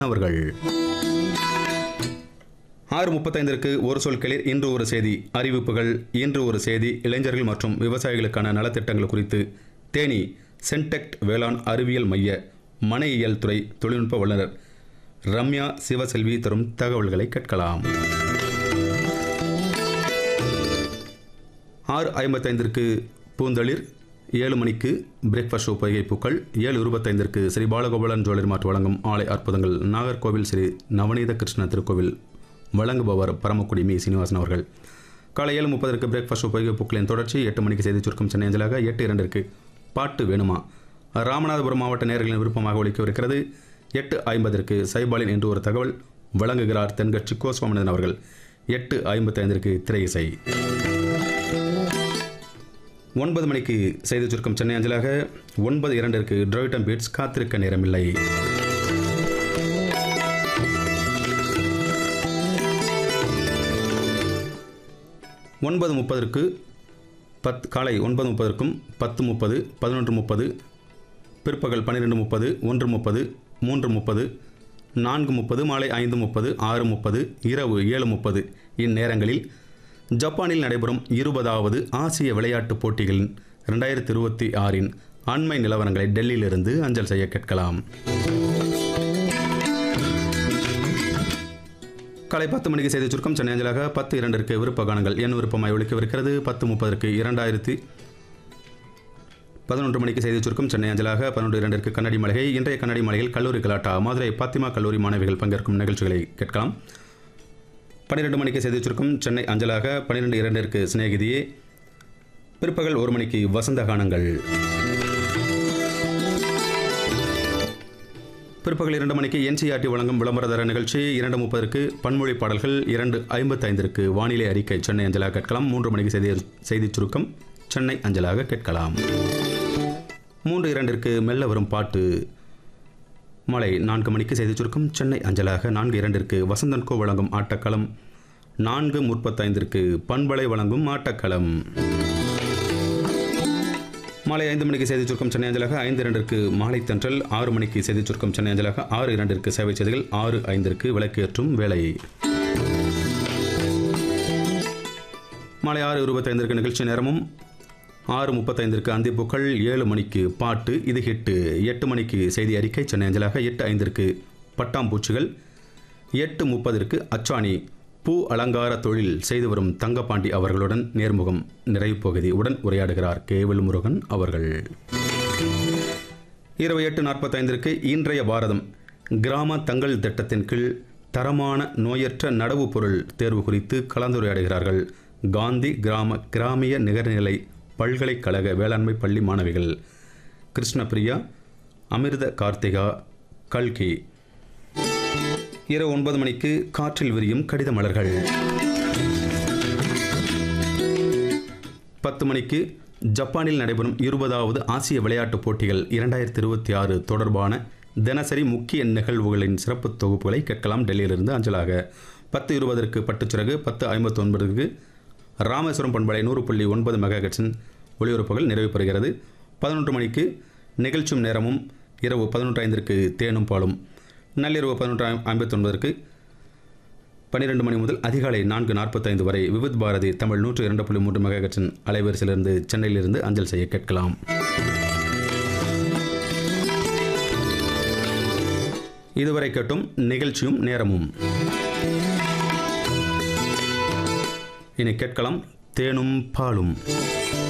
அவர்கள் ஆறு முப்பத்தைந்திற்கு ஒரு சொல் கிளிர் இன்று ஒரு செய்தி அறிவிப்புகள் இன்று ஒரு செய்தி இளைஞர்கள் மற்றும் விவசாயிகளுக்கான நலத்திட்டங்கள் குறித்து தேனி சென்டெக்ட் வேளாண் அறிவியல் மைய மனையியல் துறை தொழில்நுட்ப வல்லுநர் ரம்யா சிவசெல்வி தரும் தகவல்களை கேட்கலாம் ஆறு ஐம்பத்தைந்திற்கு பூந்தளிர் ஏழு மணிக்கு பிரேக்ஃபாஸ்ட் ஷோ பொய்கை பூக்கள் ஏழு இருபத்தைந்திற்கு ஸ்ரீ பாலகோபாலன் ஜுவல்லரி மார்ட் வழங்கும் ஆலை அற்புதங்கள் நாகர்கோவில் ஸ்ரீ நவநீத கிருஷ்ண திருக்கோவில் வழங்குபவர் பரமக்குடி மீ சீனிவாசன் அவர்கள் காலை ஏழு முப்பதற்கு பிரேக்ஃபாஸ்ட் ஷோ பொய்கை பூக்களின் தொடர்ச்சி எட்டு மணிக்கு செய்தி சுருக்கம் சென்னை அஞ்சலாக எட்டு இரண்டிற்கு பாட்டு வேணுமா ராமநாதபுரம் மாவட்ட நேயர்களின் விருப்பமாக ஒலிக்கவிருக்கிறது எட்டு ஐம்பதற்கு சைபாலின் என்று ஒரு தகவல் வழங்குகிறார் தென்கட்சி கோ சுவாமிநாதன் அவர்கள் எட்டு ஐம்பத்தைந்திற்கு திரை இசை ஒன்பது மணிக்கு செய்தி சுருக்கம் சென்னை அஞ்சலாக ஒன்பது இரண்டிற்கு டிராவிட்டம் பீட்ஸ் காத்திருக்க நேரமில்லை ஒன்பது முப்பதற்கு பத் காலை ஒன்பது முப்பதற்கும் பத்து முப்பது பதினொன்று முப்பது பிற்பகல் பன்னிரெண்டு முப்பது ஒன்று முப்பது மூன்று முப்பது நான்கு முப்பது மாலை ஐந்து முப்பது ஆறு முப்பது இரவு ஏழு முப்பது இந்நேரங்களில் ஜப்பானில் நடைபெறும் இருபதாவது ஆசிய விளையாட்டுப் போட்டிகளின் ரெண்டாயிரத்தி இருபத்தி ஆறின் அண்மை நிலவரங்களை டெல்லியிலிருந்து அஞ்சல் செய்ய கேட்கலாம் காலை பத்து மணிக்கு செய்தி சுருக்கம் சென்னை அஞ்சலாக பத்து இரண்டிற்கு விருப்ப கானங்கள் என் விருப்பமாய் ஒழிக்கவிருக்கிறது பத்து முப்பதற்கு இரண்டாயிரத்தி பதினொன்று மணிக்கு செய்தி சுருக்கம் சென்னை அஞ்சலாக பதினொன்று இரண்டிற்கு கண்ணாடி மளிகை இன்றைய கண்ணாடி மளிகையில் கல்லூரி கலாட்டா மதுரை பாத்திமா கல்லூரி மாணவிகள் பங்கேற்கும் நிகழ்ச்சிகளை கேட்கலாம் பன்னிரெண்டு மணிக்கு செய்தி சுருக்கம் சென்னை அஞ்சலாக பன்னிரெண்டு இரண்டிற்கு சிநேகிதியே பிற்பகல் ஒரு மணிக்கு வசந்த கானங்கள் பிற்பகல் இரண்டு மணிக்கு என்சிஆர்டி வழங்கும் விளம்பரதர நிகழ்ச்சி இரண்டு முப்பதற்கு பன்மொழி பாடல்கள் இரண்டு ஐம்பத்தைந்திற்கு வானிலை அறிக்கை சென்னை அஞ்சலாக கேட்கலாம் மூன்று மணிக்கு செய்தி செய்தி சுருக்கம் சென்னை அஞ்சலாக கேட்கலாம் மூன்று இரண்டிற்கு மெல்ல வரும் பாட்டு மாலை நான்கு மணிக்கு செய்தி சுருக்கம் சென்னை அஞ்சலாக நான்கு இரண்டிற்கு வசந்தன்கோ வழங்கும் ஆட்டக்களம் நான்கு முப்பத்தைந்திற்கு பண்பலை வழங்கும் ஆட்டக்களம் மாலை ஐந்து மணிக்கு செய்தி சுருக்கம் சென்னை அஞ்சலாக ஐந்து இரண்டிற்கு மாலை தென்றல் ஆறு மணிக்கு செய்தி சுருக்கம் சென்னை அஞ்சலாக ஆறு இரண்டிற்கு சேவை செய்திகள் ஆறு ஐந்திற்கு விளக்கேற்றும் வேலை மாலை ஆறு இருபத்தைந்திற்கு நிகழ்ச்சி நேரமும் ஆறு முப்பத்தைந்திற்கு அந்திப்பூக்கள் ஏழு மணிக்கு பாட்டு இது ஹிட்டு எட்டு மணிக்கு செய்தி அறிக்கை சென்னை அஞ்சலாக எட்டு ஐந்திற்கு பட்டாம்பூச்சிகள் எட்டு முப்பதற்கு அச்சாணி பூ அலங்கார தொழில் செய்து வரும் தங்கப்பாண்டி அவர்களுடன் நேர்முகம் நிறைவு பகுதி உடன் உரையாடுகிறார் கேவல் முருகன் அவர்கள் இரவு எட்டு நாற்பத்தைந்திற்கு இன்றைய பாரதம் கிராம தங்கள் திட்டத்தின் கீழ் தரமான நோயற்ற நடவு பொருள் தேர்வு குறித்து கலந்துரையாடுகிறார்கள் காந்தி கிராம கிராமிய நிகர்நிலை பல்கலைக்கழக வேளாண்மை பள்ளி மாணவிகள் கிருஷ்ணபிரியா அமிர்த கார்த்திகா கல்கி இரவு ஒன்பது மணிக்கு காற்றில் விரியும் கடித மலர்கள் பத்து மணிக்கு ஜப்பானில் நடைபெறும் இருபதாவது ஆசிய விளையாட்டுப் போட்டிகள் இரண்டாயிரத்தி இருபத்தி ஆறு தொடர்பான தினசரி முக்கிய நிகழ்வுகளின் சிறப்பு தொகுப்புகளை கேட்கலாம் டெல்லியிலிருந்து அஞ்சலாக பத்து இருபதற்கு பட்டுச்சிறகு பத்து ஐம்பத்தி ஒன்பதுக்கு ராமேஸ்வரம் பண்பலை நூறு புள்ளி ஒன்பது மெகாஹெட்ஸின் ஒளிபரப்புகள் நிறைவு பெறுகிறது பதினொன்று மணிக்கு நிகழ்ச்சும் நேரமும் இரவு பதினொன்று ஐந்திற்கு தேனும் பாலும் நள்ளிரவு பதினொன்று ஐம்பத்தி ஒன்பதற்கு பன்னிரெண்டு மணி முதல் அதிகாலை நான்கு நாற்பத்தைந்து வரை விவித் பாரதி தமிழ் நூற்று இரண்டு புள்ளி மூன்று மெகாஹெட்ஸின் அலைவரிசையிலிருந்து சென்னையிலிருந்து அஞ்சல் செய்ய கேட்கலாம் இதுவரை கேட்டும் நிகழ்ச்சியும் நேரமும் இனி கேட்கலாம் தேனும் பாலும்